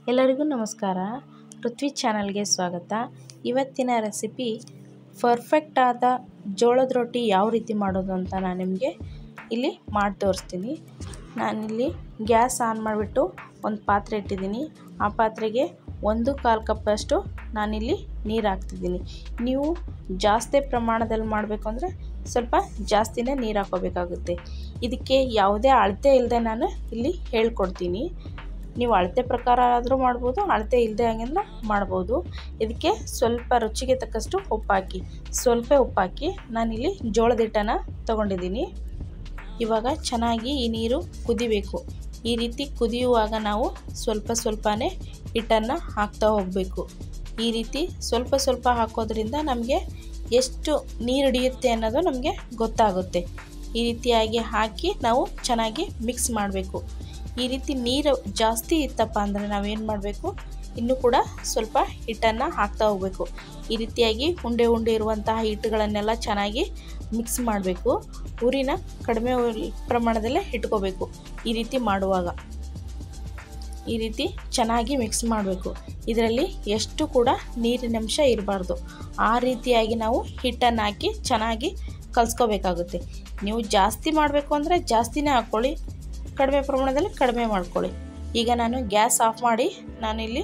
ಎಲ್ಲರಿಗೂ ನಮಸ್ಕಾರ ಪೃಥ್ವಿ ಚಾನಲ್ಗೆ ಸ್ವಾಗತ ಇವತ್ತಿನ ರೆಸಿಪಿ ಪರ್ಫೆಕ್ಟ್ ಆದ ಜೋಳದ ರೊಟ್ಟಿ ಯಾವ ರೀತಿ ಮಾಡೋದು ಅಂತ ನಾನು ನಿಮಗೆ ಇಲ್ಲಿ ಮಾಡಿ ತೋರಿಸ್ತೀನಿ ನಾನಿಲ್ಲಿ ಗ್ಯಾಸ್ ಆನ್ ಮಾಡಿಬಿಟ್ಟು ಒಂದು ಪಾತ್ರೆ ಇಟ್ಟಿದ್ದೀನಿ ಆ ಪಾತ್ರೆಗೆ ಒಂದು ಕಾಲು ಕಪ್ಪಷ್ಟು ನಾನಿಲ್ಲಿ ನೀರು ಹಾಕ್ತಿದ್ದೀನಿ ನೀವು ಜಾಸ್ತಿ ಪ್ರಮಾಣದಲ್ಲಿ ಮಾಡಬೇಕು ಅಂದರೆ ಸ್ವಲ್ಪ ಜಾಸ್ತಿನೇ ನೀರು ಹಾಕೋಬೇಕಾಗುತ್ತೆ ಇದಕ್ಕೆ ಯಾವುದೇ ಅಳತೆ ಇಲ್ಲದೆ ನಾನು ಇಲ್ಲಿ ಹೇಳ್ಕೊಡ್ತೀನಿ ನೀವು ಅಳತೆ ಪ್ರಕಾರ ಆದರೂ ಮಾಡ್ಬೋದು ಅಳತೆ ಇಲ್ಲದೆ ಹಂಗೆಲ್ಲ ಮಾಡ್ಬೋದು ಇದಕ್ಕೆ ಸ್ವಲ್ಪ ರುಚಿಗೆ ತಕ್ಕಷ್ಟು ಉಪ್ಪು ಹಾಕಿ ಸ್ವಲ್ಪ ಉಪ್ಪು ಹಾಕಿ ನಾನಿಲ್ಲಿ ಜೋಳದ ಹಿಟ್ಟನ್ನು ತೊಗೊಂಡಿದ್ದೀನಿ ಇವಾಗ ಚೆನ್ನಾಗಿ ಈ ನೀರು ಕುದಿಬೇಕು ಈ ರೀತಿ ಕುದಿಯುವಾಗ ನಾವು ಸ್ವಲ್ಪ ಸ್ವಲ್ಪನೇ ಹಿಟ್ಟನ್ನು ಹಾಕ್ತಾ ಹೋಗಬೇಕು ಈ ರೀತಿ ಸ್ವಲ್ಪ ಸ್ವಲ್ಪ ಹಾಕೋದ್ರಿಂದ ನಮಗೆ ಎಷ್ಟು ನೀರು ಹಿಡಿಯುತ್ತೆ ಅನ್ನೋದು ನಮಗೆ ಗೊತ್ತಾಗುತ್ತೆ ಈ ರೀತಿಯಾಗಿ ಹಾಕಿ ನಾವು ಚೆನ್ನಾಗಿ ಮಿಕ್ಸ್ ಮಾಡಬೇಕು ಈ ರೀತಿ ನೀರು ಜಾಸ್ತಿ ಇತ್ತಪ್ಪ ಅಂದರೆ ನಾವೇನು ಮಾಡಬೇಕು ಇನ್ನೂ ಕೂಡ ಸ್ವಲ್ಪ ಹಿಟ್ಟನ್ನು ಹಾಕ್ತಾ ಹೋಗಬೇಕು ಈ ರೀತಿಯಾಗಿ ಉಂಡೆ ಉಂಡೆ ಇರುವಂತಹ ಹಿಟ್ಟುಗಳನ್ನೆಲ್ಲ ಚೆನ್ನಾಗಿ ಮಿಕ್ಸ್ ಮಾಡಬೇಕು ಉರಿನ ಕಡಿಮೆ ಪ್ರಮಾಣದಲ್ಲೇ ಇಟ್ಕೋಬೇಕು ಈ ರೀತಿ ಮಾಡುವಾಗ ಈ ರೀತಿ ಚೆನ್ನಾಗಿ ಮಿಕ್ಸ್ ಮಾಡಬೇಕು ಇದರಲ್ಲಿ ಎಷ್ಟು ಕೂಡ ನೀರಿನಂಶ ಇರಬಾರ್ದು ಆ ರೀತಿಯಾಗಿ ನಾವು ಹಿಟ್ಟನ್ನು ಹಾಕಿ ಚೆನ್ನಾಗಿ ಕಲಿಸ್ಕೋಬೇಕಾಗುತ್ತೆ ನೀವು ಜಾಸ್ತಿ ಮಾಡಬೇಕು ಅಂದರೆ ಜಾಸ್ತಿನೇ ಹಾಕ್ಕೊಳ್ಳಿ ಕಡಿಮೆ ಪ್ರಮಾಣದಲ್ಲಿ ಕಡಿಮೆ ಮಾಡ್ಕೊಳ್ಳಿ ಈಗ ನಾನು ಗ್ಯಾಸ್ ಆಫ್ ಮಾಡಿ ನಾನಿಲ್ಲಿ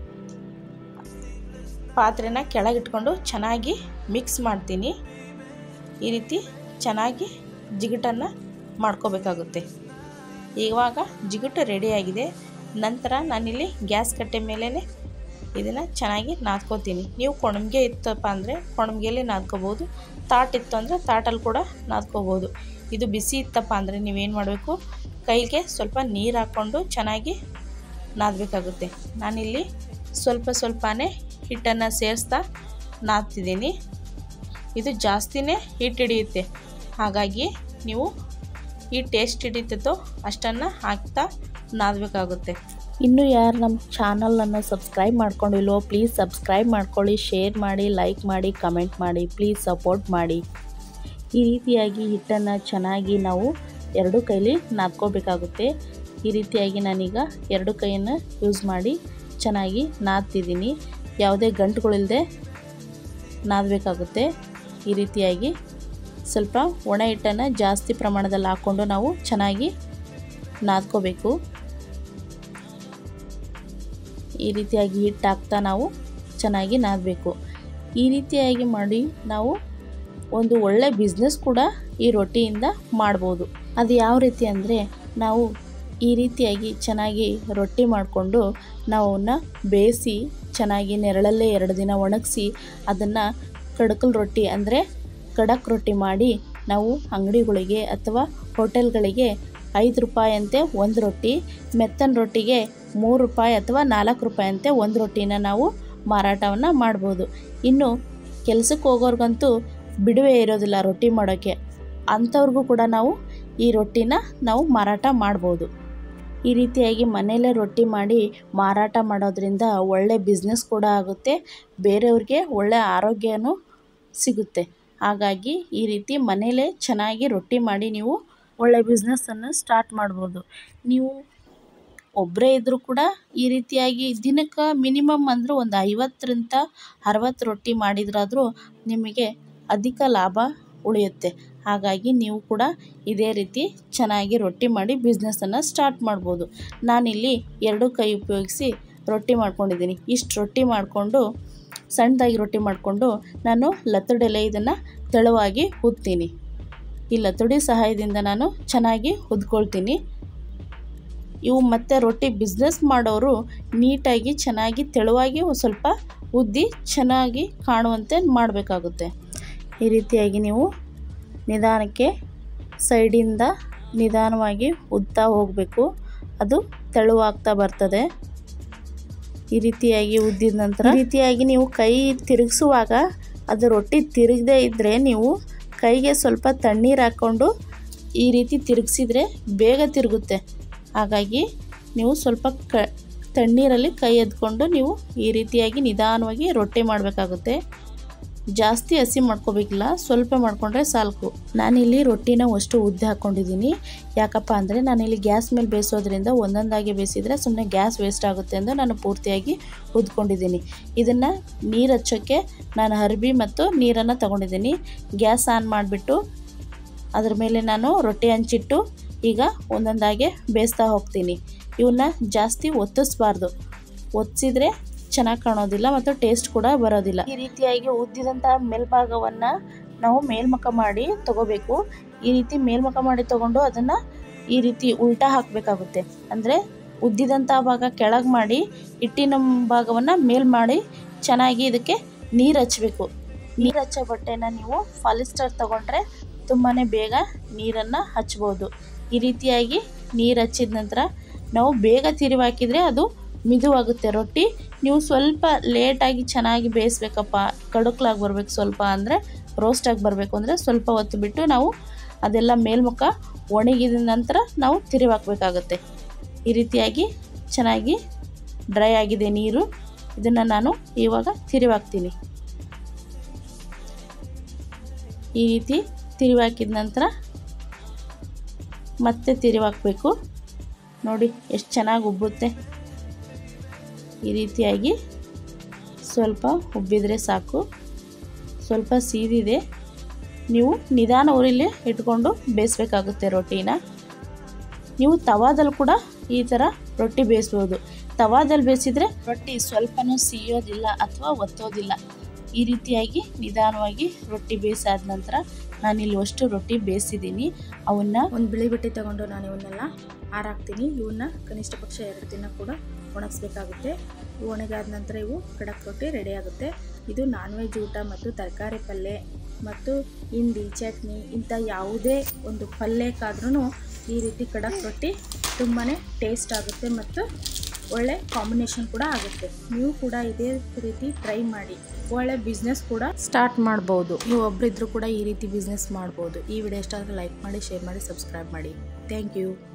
ಪಾತ್ರೆನ ಕೆಳಗಿಟ್ಕೊಂಡು ಚೆನ್ನಾಗಿ ಮಿಕ್ಸ್ ಮಾಡ್ತೀನಿ ಈ ರೀತಿ ಚೆನ್ನಾಗಿ ಜಿಗುಟನ್ನು ಮಾಡ್ಕೋಬೇಕಾಗುತ್ತೆ ಇವಾಗ ಜಿಗುಟು ರೆಡಿಯಾಗಿದೆ ನಂತರ ನಾನಿಲ್ಲಿ ಗ್ಯಾಸ್ ಕಟ್ಟೆ ಮೇಲೇ ಇದನ್ನು ಚೆನ್ನಾಗಿ ನಾದ್ಕೋತೀನಿ ನೀವು ಕೊಣಮ್ಗೆ ಇತ್ತಪ್ಪ ಅಂದರೆ ಕೊಣಮ್ಗೆಯಲ್ಲಿ ನಾದ್ಕೋಬೋದು ತಾಟ್ ಇತ್ತು ಅಂದರೆ ತಾಟಲ್ಲಿ ಕೂಡ ನಾದ್ಕೋಬೋದು ಇದು ಬಿಸಿ ಇತ್ತಪ್ಪ ಅಂದರೆ ನೀವೇನು ಮಾಡಬೇಕು ಕೈಗೆ ಸ್ವಲ್ಪ ನೀರು ಹಾಕ್ಕೊಂಡು ಚೆನ್ನಾಗಿ ನಾದಬೇಕಾಗುತ್ತೆ ನಾನಿಲ್ಲಿ ಸ್ವಲ್ಪ ಸ್ವಲ್ಪನೇ ಹಿಟ್ಟನ್ನು ಸೇರಿಸ್ತಾ ನಾದ್ತಿದ್ದೀನಿ ಇದು ಜಾಸ್ತಿನೇ ಹಿಟ್ಟು ಹಿಡಿಯುತ್ತೆ ಹಾಗಾಗಿ ನೀವು ಹಿಟ್ಟು ಎಷ್ಟು ಹಿಡಿತೈತೋ ಅಷ್ಟನ್ನು ಹಾಕ್ತಾ ನಾದಬೇಕಾಗುತ್ತೆ ಇನ್ನು ಯಾರು ನಮ್ಮ ಚಾನಲನ್ನು ಸಬ್ಸ್ಕ್ರೈಬ್ ಮಾಡ್ಕೊಂಡಿಲ್ವೋ ಪ್ಲೀಸ್ ಸಬ್ಸ್ಕ್ರೈಬ್ ಮಾಡ್ಕೊಳ್ಳಿ ಶೇರ್ ಮಾಡಿ ಲೈಕ್ ಮಾಡಿ ಕಮೆಂಟ್ ಮಾಡಿ ಪ್ಲೀಸ್ ಸಪೋರ್ಟ್ ಮಾಡಿ ಈ ರೀತಿಯಾಗಿ ಹಿಟ್ಟನ್ನು ಚೆನ್ನಾಗಿ ನಾವು ಎರಡು ಕೈಲಿ ನಾದ್ಕೋಬೇಕಾಗುತ್ತೆ ಈ ರೀತಿಯಾಗಿ ನಾನೀಗ ಎರಡು ಕೈಯನ್ನು ಯೂಸ್ ಮಾಡಿ ಚೆನ್ನಾಗಿ ನಾದ್ತಿದ್ದೀನಿ ಯಾವುದೇ ಗಂಟುಗಳಿಲ್ಲದೆ ನಾದಬೇಕಾಗುತ್ತೆ ಈ ರೀತಿಯಾಗಿ ಸ್ವಲ್ಪ ಒಣ ಹಿಟ್ಟನ್ನು ಜಾಸ್ತಿ ಪ್ರಮಾಣದಲ್ಲಿ ಹಾಕ್ಕೊಂಡು ನಾವು ಚೆನ್ನಾಗಿ ನಾದ್ಕೋಬೇಕು ಈ ರೀತಿಯಾಗಿ ಹಿಟ್ಟು ಹಾಕ್ತಾ ನಾವು ಚೆನ್ನಾಗಿ ನಾದಬೇಕು ಈ ರೀತಿಯಾಗಿ ಮಾಡಿ ನಾವು ಒಂದು ಒಳ್ಳೆ ಬಿಸ್ನೆಸ್ ಕೂಡ ಈ ರೊಟ್ಟಿಯಿಂದ ಮಾಡ್ಬೋದು ಅದು ಯಾವ ರೀತಿ ಅಂದರೆ ನಾವು ಈ ರೀತಿಯಾಗಿ ಚೆನ್ನಾಗಿ ರೊಟ್ಟಿ ಮಾಡಿಕೊಂಡು ನಾವು ಅವನ್ನ ಬೇಯಿಸಿ ಚೆನ್ನಾಗಿ ನೆರಳಲ್ಲೇ ಎರಡು ದಿನ ಒಣಗಿಸಿ ಅದನ್ನು ಕಡಕಲ್ ರೊಟ್ಟಿ ಅಂದರೆ ಕಡಕ್ ರೊಟ್ಟಿ ಮಾಡಿ ನಾವು ಅಂಗಡಿಗಳಿಗೆ ಅಥವಾ ಹೋಟೆಲ್ಗಳಿಗೆ ಐದು ರೂಪಾಯಿಯಂತೆ ಒಂದು ರೊಟ್ಟಿ ಮೆತ್ತನ ರೊಟ್ಟಿಗೆ ಮೂರು ರೂಪಾಯಿ ಅಥವಾ ನಾಲ್ಕು ರೂಪಾಯಿಯಂತೆ ಒಂದು ರೊಟ್ಟಿನ ನಾವು ಮಾರಾಟವನ್ನು ಮಾಡ್ಬೋದು ಇನ್ನು ಕೆಲಸಕ್ಕೆ ಹೋಗೋರ್ಗಂತೂ ಬಿಡುವೆ ಇರೋದಿಲ್ಲ ರೊಟ್ಟಿ ಮಾಡೋಕ್ಕೆ ಅಂಥವ್ರಿಗೂ ಕೂಡ ನಾವು ಈ ರೊಟ್ಟಿನ ನಾವು ಮಾರಾಟ ಮಾಡ್ಬೋದು ಈ ರೀತಿಯಾಗಿ ಮನೆಯಲ್ಲೇ ರೊಟ್ಟಿ ಮಾಡಿ ಮಾರಾಟ ಮಾಡೋದ್ರಿಂದ ಒಳ್ಳೆ ಬಿಸ್ನೆಸ್ ಕೂಡ ಆಗುತ್ತೆ ಬೇರೆಯವ್ರಿಗೆ ಒಳ್ಳೆ ಆರೋಗ್ಯನೂ ಸಿಗುತ್ತೆ ಹಾಗಾಗಿ ಈ ರೀತಿ ಮನೇಲೇ ಚೆನ್ನಾಗಿ ರೊಟ್ಟಿ ಮಾಡಿ ನೀವು ಒಳ್ಳೆ ಬಿಸ್ನೆಸ್ಸನ್ನು ಸ್ಟಾರ್ಟ್ ಮಾಡ್ಬೋದು ನೀವು ಒಬ್ಬರೇ ಇದ್ದರೂ ಕೂಡ ಈ ರೀತಿಯಾಗಿ ದಿನಕ್ಕೆ ಮಿನಿಮಮ್ ಅಂದರೂ ಒಂದು ಐವತ್ತರಿಂದ ಅರವತ್ತು ರೊಟ್ಟಿ ಮಾಡಿದ್ರಾದರೂ ನಿಮಗೆ ಅಧಿಕ ಲಾಭ ಉಳಿಯುತ್ತೆ ಹಾಗಾಗಿ ನೀವು ಕೂಡ ಇದೇ ರೀತಿ ಚೆನ್ನಾಗಿ ರೊಟ್ಟಿ ಮಾಡಿ ಬಿಸ್ನೆಸ್ಸನ್ನು ಸ್ಟಾರ್ಟ್ ಮಾಡ್ಬೋದು ನಾನಿಲ್ಲಿ ಎರಡು ಕೈ ಉಪಯೋಗಿಸಿ ರೊಟ್ಟಿ ಮಾಡ್ಕೊಂಡಿದ್ದೀನಿ ಇಷ್ಟು ರೊಟ್ಟಿ ಮಾಡಿಕೊಂಡು ಸಣ್ಣದಾಗಿ ರೊಟ್ಟಿ ಮಾಡಿಕೊಂಡು ನಾನು ಲತ್ತಡೆಲೆ ಇದನ್ನು ತೆಳುವಾಗಿ ಉದ್ತೀನಿ ಈ ಲತ್ತಡಿ ಸಹಾಯದಿಂದ ನಾನು ಚೆನ್ನಾಗಿ ಉದ್ಕೊಳ್ತೀನಿ ಇವು ಮತ್ತು ರೊಟ್ಟಿ ಬಿಸ್ನೆಸ್ ಮಾಡೋರು ನೀಟಾಗಿ ಚೆನ್ನಾಗಿ ತೆಳುವಾಗಿ ಸ್ವಲ್ಪ ಉದ್ದಿ ಚೆನ್ನಾಗಿ ಕಾಣುವಂತೆ ಮಾಡಬೇಕಾಗುತ್ತೆ ಈ ರೀತಿಯಾಗಿ ನೀವು ನಿಧಾನಕ್ಕೆ ಸೈಡಿಂದ ನಿಧಾನವಾಗಿ ಉದ್ತಾ ಹೋಗಬೇಕು ಅದು ತೆಳುವಾಗ್ತಾ ಬರ್ತದೆ ಈ ರೀತಿಯಾಗಿ ಉದ್ದಿದ ನಂತರ ಈ ರೀತಿಯಾಗಿ ನೀವು ಕೈ ತಿರುಗಿಸುವಾಗ ಅದು ರೊಟ್ಟಿ ತಿರುಗದೇ ಇದ್ದರೆ ನೀವು ಕೈಗೆ ಸ್ವಲ್ಪ ತಣ್ಣೀರು ಹಾಕ್ಕೊಂಡು ಈ ರೀತಿ ತಿರುಗಿಸಿದ್ರೆ ಬೇಗ ತಿರುಗುತ್ತೆ ಹಾಗಾಗಿ ನೀವು ಸ್ವಲ್ಪ ಕ ತಣ್ಣೀರಲ್ಲಿ ಕೈ ಎದ್ಕೊಂಡು ನೀವು ಈ ರೀತಿಯಾಗಿ ನಿಧಾನವಾಗಿ ರೊಟ್ಟಿ ಮಾಡಬೇಕಾಗುತ್ತೆ ಜಾಸ್ತಿ ಹಸಿ ಮಾಡ್ಕೋಬೇಕಿಲ್ಲ ಸ್ವಲ್ಪ ಮಾಡಿಕೊಂಡ್ರೆ ಸಾಕು ನಾನಿಲ್ಲಿ ರೊಟ್ಟಿನ ಅಷ್ಟು ಉದ್ದ ಹಾಕ್ಕೊಂಡಿದ್ದೀನಿ ಯಾಕಪ್ಪ ಅಂದರೆ ನಾನಿಲ್ಲಿ ಗ್ಯಾಸ್ ಮೇಲೆ ಬೇಯಿಸೋದ್ರಿಂದ ಒಂದೊಂದಾಗಿ ಬೇಯಿಸಿದರೆ ಸುಮ್ಮನೆ ಗ್ಯಾಸ್ ವೇಸ್ಟ್ ಆಗುತ್ತೆ ಎಂದು ನಾನು ಪೂರ್ತಿಯಾಗಿ ಉದ್ಕೊಂಡಿದ್ದೀನಿ ಇದನ್ನು ನೀರು ಹಚ್ಚೋಕ್ಕೆ ನಾನು ಅರ್ಬಿ ಮತ್ತು ನೀರನ್ನು ತಗೊಂಡಿದ್ದೀನಿ ಗ್ಯಾಸ್ ಆನ್ ಮಾಡಿಬಿಟ್ಟು ಅದ್ರ ಮೇಲೆ ನಾನು ರೊಟ್ಟಿ ಹಂಚಿಟ್ಟು ಈಗ ಒಂದೊಂದಾಗೆ ಬೇಯಿಸ್ತಾ ಹೋಗ್ತೀನಿ ಇವನ್ನ ಜಾಸ್ತಿ ಒತ್ತಿಸ್ಬಾರ್ದು ಒತ್ತಿಸಿದ್ರೆ ಚೆನ್ನಾಗಿ ಕಾಣೋದಿಲ್ಲ ಮತ್ತು ಟೇಸ್ಟ್ ಕೂಡ ಬರೋದಿಲ್ಲ ಈ ರೀತಿಯಾಗಿ ಉದ್ದಿದಂಥ ಮೇಲ್ಭಾಗವನ್ನು ನಾವು ಮೇಲ್ಮುಖ ಮಾಡಿ ತಗೋಬೇಕು ಈ ರೀತಿ ಮೇಲ್ಮುಖ ಮಾಡಿ ತಗೊಂಡು ಅದನ್ನು ಈ ರೀತಿ ಉಲ್ಟಾ ಹಾಕಬೇಕಾಗುತ್ತೆ ಅಂದರೆ ಉದ್ದಿದಂಥ ಭಾಗ ಕೆಳಗೆ ಮಾಡಿ ಹಿಟ್ಟಿನ ಭಾಗವನ್ನು ಮೇಲ್ ಮಾಡಿ ಚೆನ್ನಾಗಿ ಇದಕ್ಕೆ ನೀರು ಹಚ್ಚಬೇಕು ನೀರು ಹಚ್ಚೋ ಬಟ್ಟೆನ ನೀವು ಪಾಲಿಸ್ಟರ್ ತಗೊಂಡ್ರೆ ತುಂಬಾ ಬೇಗ ನೀರನ್ನು ಹಚ್ಬೋದು ಈ ರೀತಿಯಾಗಿ ನೀರು ಹಚ್ಚಿದ ನಂತರ ನಾವು ಬೇಗ ತಿರುವಿ ಹಾಕಿದರೆ ಅದು ಮಿದುವಾಗುತ್ತೆ ರೊಟ್ಟಿ ನೀವು ಸ್ವಲ್ಪ ಲೇಟಾಗಿ ಚೆನ್ನಾಗಿ ಬೇಯಿಸ್ಬೇಕಪ್ಪ ಕಡುಕ್ಲಾಗಿ ಬರಬೇಕು ಸ್ವಲ್ಪ ಅಂದರೆ ರೋಸ್ಟಾಗಿ ಬರಬೇಕು ಅಂದರೆ ಸ್ವಲ್ಪ ಹೊತ್ತು ಬಿಟ್ಟು ನಾವು ಅದೆಲ್ಲ ಮೇಲ್ಮುಖ ಒಣಗಿದ ನಂತರ ನಾವು ತಿರುವಿ ಹಾಕಬೇಕಾಗತ್ತೆ ಈ ರೀತಿಯಾಗಿ ಚೆನ್ನಾಗಿ ಡ್ರೈ ಆಗಿದೆ ನೀರು ಇದನ್ನು ನಾನು ಇವಾಗ ತಿರುವಿ ಹಾಕ್ತೀನಿ ಈ ರೀತಿ ತಿರುವಿ ಹಾಕಿದ ನಂತರ ಮತ್ತೆ ತಿರುವಿ ಹಾಕಬೇಕು ನೋಡಿ ಎಷ್ಟು ಚೆನ್ನಾಗಿ ಉಬ್ಬುತ್ತೆ ಈ ರೀತಿಯಾಗಿ ಸ್ವಲ್ಪ ಉಬ್ಬಿದರೆ ಸಾಕು ಸ್ವಲ್ಪ ಸೀದಿದೆ ನೀವು ನಿಧಾನ ಉರಿಲಿ ಇಟ್ಕೊಂಡು ಬೇಯಿಸ್ಬೇಕಾಗುತ್ತೆ ರೊಟ್ಟಿನ ನೀವು ತವಾದಲ್ಲಿ ಕೂಡ ಈ ಥರ ರೊಟ್ಟಿ ಬೇಯಿಸ್ಬೋದು ತವಾದಲ್ಲಿ ಬೇಯಿಸಿದರೆ ರೊಟ್ಟಿ ಸ್ವಲ್ಪನೂ ಸಿಯೋದಿಲ್ಲ ಅಥವಾ ಒತ್ತೋದಿಲ್ಲ ಈ ರೀತಿಯಾಗಿ ನಿಧಾನವಾಗಿ ರೊಟ್ಟಿ ಬೇಯಿಸಾದ ನಂತರ ನಾನಿಲ್ಲಿ ಅಷ್ಟು ರೊಟ್ಟಿ ಬೇಯಿಸಿದ್ದೀನಿ ಅವನ್ನ ಒಂದು ಬಿಳಿ ಬಟ್ಟೆ ತಗೊಂಡು ನಾನು ಇವನ್ನೆಲ್ಲ ಹಾರಾಕ್ತೀನಿ ಇವನ್ನ ಕನಿಷ್ಠ ಪಕ್ಷ ಎರಡು ದಿನ ಕೂಡ ಒಣಗಿಸ್ಬೇಕಾಗುತ್ತೆ ಇವು ಒಣಗಾದ ನಂತರ ಇವು ಖಡಕ್ ರೊಟ್ಟಿ ರೆಡಿ ಆಗುತ್ತೆ ಇದು ನಾನ್ ವೆಜ್ ಊಟ ಮತ್ತು ತರಕಾರಿ ಪಲ್ಯ ಮತ್ತು ಹಿಂಡಿ ಚಟ್ನಿ ಇಂಥ ಯಾವುದೇ ಒಂದು ಪಲ್ಯಕ್ಕಾದ್ರೂ ಈ ರೀತಿ ಖಡಕ್ ರೊಟ್ಟಿ ತುಂಬಾ ಟೇಸ್ಟ್ ಆಗುತ್ತೆ ಮತ್ತು ಒಳ್ಳೆ ಕಾಂಬಿನೇಷನ್ ಕೂಡ ಆಗುತ್ತೆ ನೀವು ಕೂಡ ಇದೇ ರೀತಿ ಟ್ರೈ ಮಾಡಿ ಒಳ್ಳೆ ಬಿಸ್ನೆಸ್ ಕೂಡ ಸ್ಟಾರ್ಟ್ ಮಾಡ್ಬೋದು ನೀವು ಒಬ್ಬರಿದ್ರೂ ಕೂಡ ಈ ರೀತಿ ಬಿಸ್ನೆಸ್ ಮಾಡ್ಬೋದು ಈ ವಿಡಿಯೋ ಇಷ್ಟ ಆದರೆ ಲೈಕ್ ಮಾಡಿ ಶೇರ್ ಮಾಡಿ ಸಬ್ಸ್ಕ್ರೈಬ್ ಮಾಡಿ ಥ್ಯಾಂಕ್ ಯು